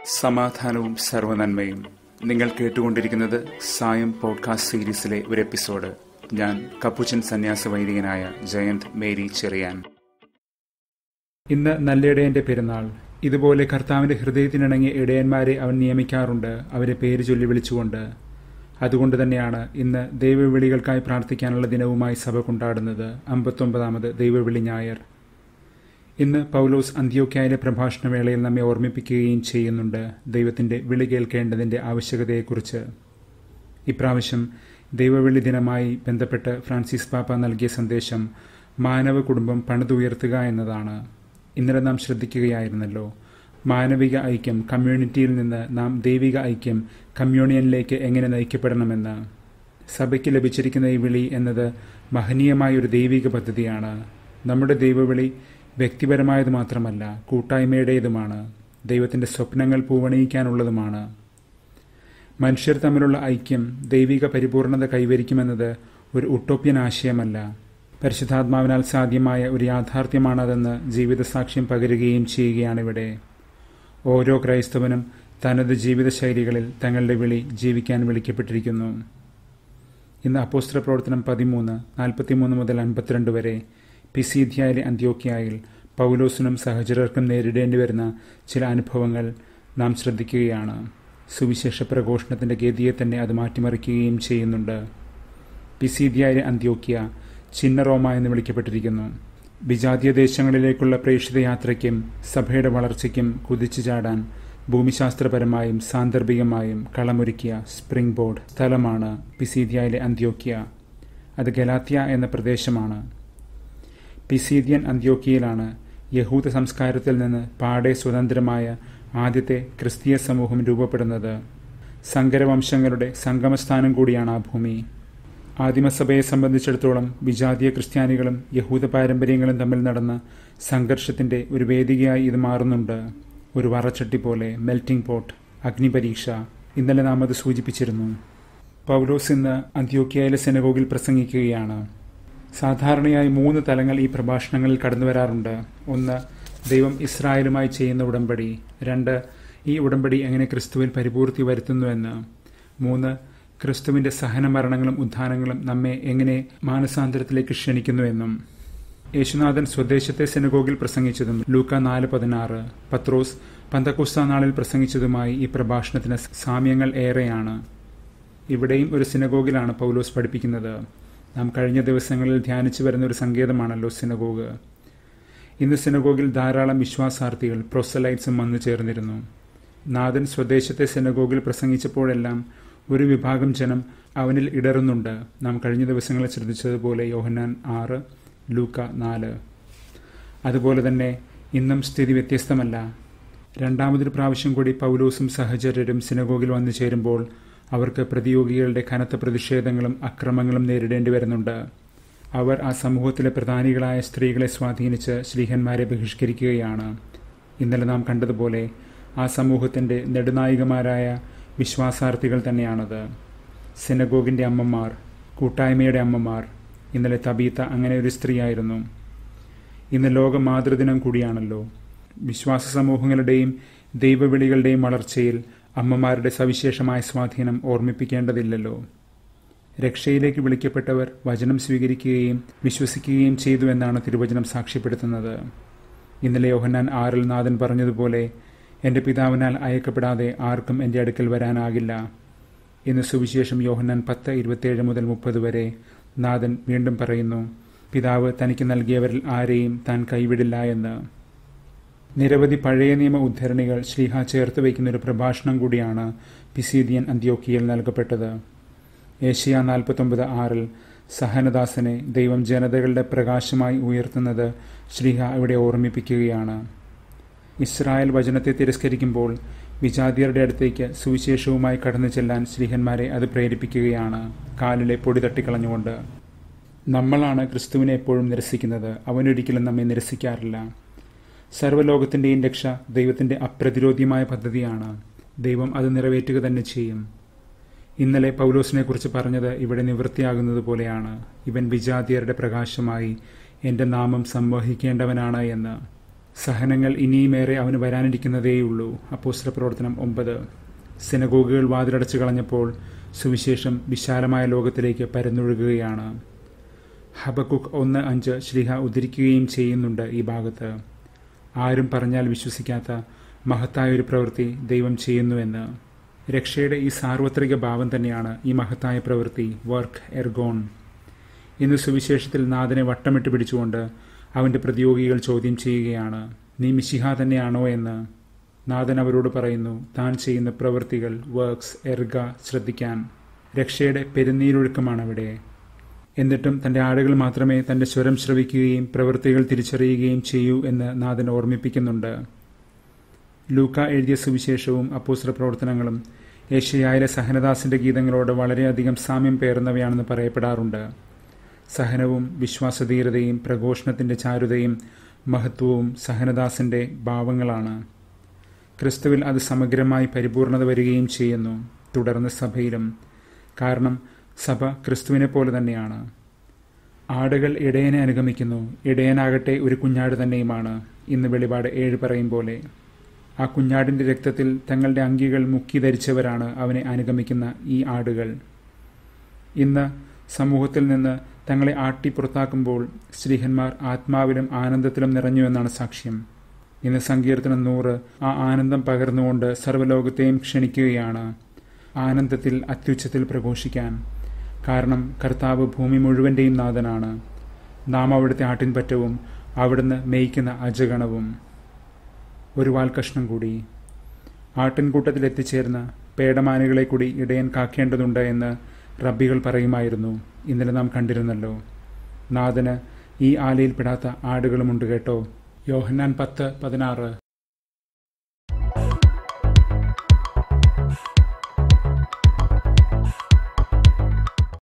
സമാധാനവും സർവനന്മയും നിങ്ങൾ കേട്ടുകൊണ്ടിരിക്കുന്നത് സായം പോഡ്കാസ്റ്റ് സീരീസിലെ ഒരു എപ്പിസോഡ് ഞാൻ കപ്പുച്ചൻ സന്യാസ വൈദികനായ ജയന്ത് മേരി ചെറിയാൻ ഇന്ന് നല്ലിടയന്റെ പെരുന്നാൾ ഇതുപോലെ കർത്താവിന്റെ ഹൃദയത്തിനിണങ്ങിയ ഇടയന്മാരെ അവൻ നിയമിക്കാറുണ്ട് അവരെ പേര് ചൊല്ലി വിളിച്ചുകൊണ്ട് അതുകൊണ്ട് തന്നെയാണ് ഇന്ന് ദൈവവിളികൾക്കായി പ്രാർത്ഥിക്കാനുള്ള ദിനവുമായി സഭ കൊണ്ടാടുന്നത് അമ്പത്തൊമ്പതാമത് ദൈവവിളി ഞായർ ഇന്ന് പൗലോസ് അന്ത്യോക്യായിലെ പ്രഭാഷണ വേളയിൽ നമ്മെ ഓർമ്മിപ്പിക്കുകയും ചെയ്യുന്നുണ്ട് ദൈവത്തിന്റെ വിളി കേൾക്കേണ്ടതിന്റെ ആവശ്യകതയെക്കുറിച്ച് ഇപ്രാവശ്യം ദൈവവിളി ദിനമായി ബന്ധപ്പെട്ട് ഫ്രാൻസിസ് പാപ്പ നൽകിയ സന്ദേശം മാനവ കുടുംബം പണിതുയർത്തുക എന്നതാണ് ഇന്നലെ നാം ശ്രദ്ധിക്കുകയായിരുന്നല്ലോ മാനവിക ഐക്യം കമ്മ്യൂണിറ്റിയിൽ നിന്ന് നാം ദൈവിക ഐക്യം കമ്മ്യൂണിയനിലേക്ക് എങ്ങനെ നയിക്കപ്പെടണമെന്ന് സഭയ്ക്ക് ലഭിച്ചിരിക്കുന്ന ഈ വിളി എന്നത് മഹനീയമായ ഒരു ദൈവിക പദ്ധതിയാണ് നമ്മുടെ ദൈവവിളി വ്യക്തിപരമായത് മാത്രമല്ല കൂട്ടായ്മയുടേതുമാണ് ദൈവത്തിന്റെ സ്വപ്നങ്ങൾ പൂവണിയിക്കാനുള്ളതുമാണ് മനുഷ്യർ തമ്മിലുള്ള ഐക്യം ദൈവിക പരിപൂർണത കൈവരിക്കുമെന്നത് ഒരു ഉട്ടോപ്യൻ ആശയമല്ല പരിശുദ്ധാത്മാവിനാൽ സാധ്യമായ ഒരു യാഥാർത്ഥ്യമാണതെന്ന് ജീവിതസാക്ഷ്യം പകരുകയും ചെയ്യുകയാണിവിടെ ഓരോ ക്രൈസ്തവനും തനത് ജീവിതശൈലികളിൽ തങ്ങളുടെ വിളി ജീവിക്കാൻ വിളിക്കപ്പെട്ടിരിക്കുന്നു ഇന്ന് അപ്പോസ്ത്ര പ്രവർത്തനം പതിമൂന്ന് നാൽപ്പത്തിമൂന്ന് മുതൽ അൻപത്തിരണ്ട് വരെ പിസീധ്യയിലെ അന്ത്യോക്യായിൽ പൗലോസിനും സഹചരർക്കും നേരിടേണ്ടി വരുന്ന ചില അനുഭവങ്ങൾ നാം ശ്രദ്ധിക്കുകയാണ് സുവിശേഷ പ്രഘോഷണത്തിന്റെ ഗതിയെ തന്നെ അത് മാറ്റിമറിക്കുകയും ചെയ്യുന്നുണ്ട് പിസീധ്യയിലെ അന്ത്യോക്യ ചിന്ന റോമ എന്ന് വിളിക്കപ്പെട്ടിരിക്കുന്നു വിജാതീയ ദേശങ്ങളിലേക്കുള്ള പ്രേക്ഷിത യാത്രയ്ക്കും സഭയുടെ വളർച്ചയ്ക്കും കുതിച്ചു ചാടാൻ ഭൂമിശാസ്ത്രപരമായും സാന്ദർഭികമായും കളമൊരുക്കിയ സ്പ്രിംഗ് ബോർഡ് സ്ഥലമാണ് പിസീദിയയിലെ അന്ത്യോക്യ അത് ഗലാത്യ എന്ന പ്രദേശമാണ് പിസീദിയൻ അന്ത്യോക്കിയയിലാണ് യഹൂദ സംസ്കാരത്തിൽ നിന്ന് പാടെ സ്വതന്ത്രമായ ആദ്യത്തെ ക്രിസ്തീയ സമൂഹം രൂപപ്പെടുന്നത് സങ്കരവംശങ്ങളുടെ സംഗമസ്ഥാനം കൂടിയാണ് ആ ഭൂമി ആദിമസഭയെ സംബന്ധിച്ചിടത്തോളം വിജാതീയ ക്രിസ്ത്യാനികളും യഹൂദ പാരമ്പര്യങ്ങളും തമ്മിൽ നടന്ന സംഘർഷത്തിന്റെ ഒരു വേദികയായി ഇത് മാറുന്നുണ്ട് ഒരു വറച്ചട്ടി പോലെ മെൽറ്റിംഗ് പോട്ട് അഗ്നിപരീക്ഷ ഇന്നലെ നാം അത് സൂചിപ്പിച്ചിരുന്നു പൗലോസ് ഇന്ന് അന്ത്യോക്യയിലെ സെനഗോഗിൽ പ്രസംഗിക്കുകയാണ് സാധാരണയായി മൂന്ന് തലങ്ങൾ ഈ പ്രഭാഷണങ്ങളിൽ കടന്നു വരാറുണ്ട് ഒന്ന് ദൈവം ഇസ്രായേലുമായി ചെയ്യുന്ന ഉടമ്പടി രണ്ട് ഈ ഉടമ്പടി എങ്ങനെ ക്രിസ്തുവിൽ പരിപൂർത്തി വരുത്തുന്നുവെന്ന് മൂന്ന് ക്രിസ്തുവിന്റെ സഹനമരണങ്ങളും ഉദ്ധാനങ്ങളും നമ്മെ എങ്ങനെ മാനസാന്തരത്തിലേക്ക് ക്ഷണിക്കുന്നുവെന്നും യേശുനാഥൻ സ്വദേശത്തെ സെനഗോഗിൽ പ്രസംഗിച്ചതും ലൂക്ക നാല് പതിനാറ് പത്രോസ് പന്തക്കുസ്ത നാളിൽ പ്രസംഗിച്ചതുമായി ഈ പ്രഭാഷണത്തിന് സാമ്യങ്ങൾ ഏറെയാണ് ഇവിടെയും ഒരു സിനഗോഗിലാണ് പൗലോസ് പഠിപ്പിക്കുന്നത് നാം കഴിഞ്ഞ ദിവസങ്ങളിൽ ധ്യാനിച്ചു വരുന്ന ഒരു സങ്കേതമാണല്ലോ സിനഗോഗ് ഇന്ന് സിനഗോഗിൽ ധാരാളം വിശ്വാസാർത്ഥികൾ പ്രൊസലൈറ്റ്സും വന്നു ചേർന്നിരുന്നു നാഥൻ സ്വദേശത്തെ സിനഗോഗിൽ പ്രസംഗിച്ചപ്പോഴെല്ലാം ഒരു വിഭാഗം ജനം അവനിൽ ഇടറുന്നുണ്ട് നാം കഴിഞ്ഞ ദിവസങ്ങളിൽ ശ്രദ്ധിച്ചതുപോലെ യോഹന്നാൻ ആറ് ലൂക്ക നാല് അതുപോലെ തന്നെ ഇന്നും സ്ഥിതി വ്യത്യസ്തമല്ല രണ്ടാമതൊരു പ്രാവശ്യം കൂടി പൗലോസും സഹചര്യരും സിനഗോഗിൽ വന്നു ചേരുമ്പോൾ അവർക്ക് പ്രതിയോഗികളുടെ കനത്ത പ്രതിഷേധങ്ങളും അക്രമങ്ങളും നേരിടേണ്ടി വരുന്നുണ്ട് അവർ ആ സമൂഹത്തിലെ പ്രധാനികളായ സ്ത്രീകളെ സ്വാധീനിച്ച് ശ്രീഹന്മാരെ ബഹിഷ്കരിക്കുകയാണ് ഇന്നലെ നാം കണ്ടതുപോലെ ആ സമൂഹത്തിന്റെ നെടുനായികമാരായ വിശ്വാസാർത്ഥികൾ തന്നെയാണത് സിനഗോഗിന്റെ അമ്മമാർ കൂട്ടായ്മയുടെ അമ്മമാർ ഇന്നലെ തബീത്ത അങ്ങനെ ഒരു സ്ത്രീയായിരുന്നു ഇന്ന് ലോക മാതൃദിനം കൂടിയാണല്ലോ വിശ്വാസ സമൂഹങ്ങളുടെയും ദൈവവിളികളുടെയും വളർച്ചയിൽ അമ്മമാരുടെ സവിശേഷമായ സ്വാധീനം ഓർമ്മിപ്പിക്കേണ്ടതില്ലല്ലോ രക്ഷയിലേക്ക് വിളിക്കപ്പെട്ടവർ വചനം സ്വീകരിക്കുകയും വിശ്വസിക്കുകയും ചെയ്തു എന്നാണ് തിരുവചനം സാക്ഷ്യപ്പെടുത്തുന്നത് ഇന്നലെ യോഹന്നാൻ ആറിൽ നാഥൻ പറഞ്ഞതുപോലെ എൻ്റെ പിതാവിനാൽ അയക്കപ്പെടാതെ ആർക്കും എൻ്റെ അടുക്കൽ വരാനാകില്ല ഇന്ന് സുവിശേഷം യോഹന്നാൻ പത്ത് ഇരുപത്തിയേഴ് മുതൽ മുപ്പത് വരെ നാഥൻ വീണ്ടും പറയുന്നു പിതാവ് തനിക്ക് നൽകിയവരിൽ ആരെയും താൻ കൈവിടില്ല എന്ന് നിരവധി പഴയ നിയമ ഉദ്ധരണികൾ ശ്രീഹ ചേർത്ത് വയ്ക്കുന്ന ഒരു പ്രഭാഷണം കൂടിയാണ് പിസീദിയൻ അന്ത്യോക്കിയിൽ നൽകപ്പെട്ടത് ഏഷ്യ നാൽപ്പത്തൊമ്പത് ആറിൽ സഹനദാസനെ ദൈവം ജനതകളുടെ പ്രകാശമായി ഉയർത്തുന്നത് ശ്രീഹ ഇവിടെ ഓർമ്മിപ്പിക്കുകയാണ് ഇസ്രായേൽ വചനത്തെ തിരസ്കരിക്കുമ്പോൾ വിജാതിയരുടെ അടുത്തേക്ക് സുവിശേഷവുമായി കടന്നു ചെല്ലാൻ ശ്രീഹന്മാരെ അത് പ്രേരിപ്പിക്കുകയാണ് കാലിലെ പൊടി തട്ടിക്കളഞ്ഞുകൊണ്ട് നമ്മളാണ് ക്രിസ്തുവിനെ എപ്പോഴും നിരസിക്കുന്നത് അവനൊരിക്കലും നമ്മെ നിരസിക്കാറില്ല സർവ്വലോകത്തിൻ്റെയും രക്ഷ ദൈവത്തിൻ്റെ അപ്രതിരോധ്യമായ പദ്ധതിയാണ് ദൈവം അത് നിറവേറ്റുക തന്നെ ചെയ്യും ഇന്നലെ പൗലോസിനെ കുറിച്ച് പറഞ്ഞത് ഇവിടെ നിവൃത്തിയാകുന്നത് പോലെയാണ് ഇവൻ വിജാതിയരുടെ പ്രകാശമായി എൻ്റെ നാമം സംവഹിക്കേണ്ടവനാണ് എന്ന് സഹനങ്ങൾ ഇനിയുമേറെ അവന് വരാനിരിക്കുന്നതേയുള്ളൂ അപ്പോസ്തല പ്രവർത്തനം ഒമ്പത് സിനഗോഗുകൾ വാതിലടച്ചു കളഞ്ഞപ്പോൾ സുവിശേഷം വിശാലമായ ലോകത്തിലേക്ക് പരന്നൊഴുകുകയാണ് ഹബക്കുക്ക് ഒന്ന് അഞ്ച് ശ്രീഹ ഉദ്ധരിക്കുകയും ചെയ്യുന്നുണ്ട് ഈ ഭാഗത്ത് ആരും പറഞ്ഞാൽ വിശ്വസിക്കാത്ത മഹത്തായ ഒരു പ്രവൃത്തി ദൈവം ചെയ്യുന്നുവെന്ന് രക്ഷയുടെ ഈ സാർവത്രിക ഭാവം തന്നെയാണ് ഈ മഹത്തായ പ്രവൃത്തി വർക്ക് എർഗോൺ ഇന്ന് സുവിശേഷത്തിൽ നാഥനെ വട്ടമിട്ട് പിടിച്ചുകൊണ്ട് അവന്റെ പ്രതിയോഗികൾ ചോദ്യം ചെയ്യുകയാണ് നീ മിശിഹ തന്നെയാണോ എന്ന് നാഥൻ അവരോട് പറയുന്നു താൻ ചെയ്യുന്ന പ്രവൃത്തികൾ വർക്ക്സ് എർഗ ശ്രദ്ധിക്കാൻ രക്ഷയുടെ പെരുന്നീരൊഴുക്കമാണ് അവിടെ എന്നിട്ടും തന്റെ ആടുകൾ മാത്രമേ തന്റെ സ്വരം ശ്രവിക്കുകയും പ്രവൃത്തികൾ തിരിച്ചറിയുകയും ചെയ്യൂ എന്ന് നാഥൻ ഓർമ്മിപ്പിക്കുന്നുണ്ട് ലൂക്ക എഴുതിയ സുവിശേഷവും അപ്പോസ്ര പ്രവർത്തനങ്ങളും ഏഷ്യയായിലെ സഹനദാസിന്റെ ഗീതങ്ങളോട് വളരെയധികം സാമ്യം പേറുന്നവയാണെന്ന് പറയപ്പെടാറുണ്ട് സഹനവും വിശ്വാസധീരതയും പ്രഘോഷണത്തിന്റെ ചാരുതയും മഹത്വവും സഹനദാസിന്റെ ഭാവങ്ങളാണ് ക്രിസ്തുവിൽ അത് സമഗ്രമായി പരിപൂർണത വരികയും ചെയ്യുന്നു തുടർന്ന് സഭയിലും കാരണം സഭ ക്രിസ്തുവിനെ പോലെ തന്നെയാണ് ആടുകൾ ഇടയനെ അനുഗമിക്കുന്നു ഇടയനാകട്ടെ ഒരു കുഞ്ഞാട് തന്നെയുമാണ് ഇന്ന് വെളിപാട് ഏഴ് പറയും പോലെ ആ കുഞ്ഞാടിന്റെ രക്തത്തിൽ തങ്ങളുടെ അങ്കികൾ മുക്കി ധരിച്ചവരാണ് അവനെ അനുഗമിക്കുന്ന ഈ ആടുകൾ ഇന്ന് സമൂഹത്തിൽ നിന്ന് തങ്ങളെ ആട്ടി പുറത്താക്കുമ്പോൾ സ്ത്രീഹന്മാർ ആത്മാവിലും ആനന്ദത്തിലും നിറഞ്ഞു എന്നാണ് സാക്ഷ്യം ഇന്ന് സങ്കീർത്തനം നൂറ് ആ ആനന്ദം പകർന്നുകൊണ്ട് സർവ്വലോകത്തെയും ക്ഷണിക്കുകയാണ് ആനന്ദത്തിൽ അത്യുച്ചത്തിൽ പ്രഘോഷിക്കാൻ കാരണം കർത്താവ് ഭൂമി മുഴുവൻ്റെയും നാഥനാണ് നാം അവിടുത്തെ ആട്ടിൻപറ്റവും അവിടുന്ന് മേയ്ക്കുന്ന അജഗണവും ഒരു വാൽക്കഷ്ണം കൂടി ആട്ടിൻകൂട്ടത്തിൽ എത്തിച്ചേർന്ന പേടമാനുകളെ കൂടി ഇടയൻ കാക്കേണ്ടതുണ്ട് എന്ന് റബ്ബികൾ പറയുമായിരുന്നു ഇന്നലെ നാം കണ്ടിരുന്നല്ലോ നാഥന് ഈ ആലയിൽപ്പെടാത്ത ആടുകളുമുണ്ട് കേട്ടോ യോഹന്നാൻ പത്ത് പതിനാറ്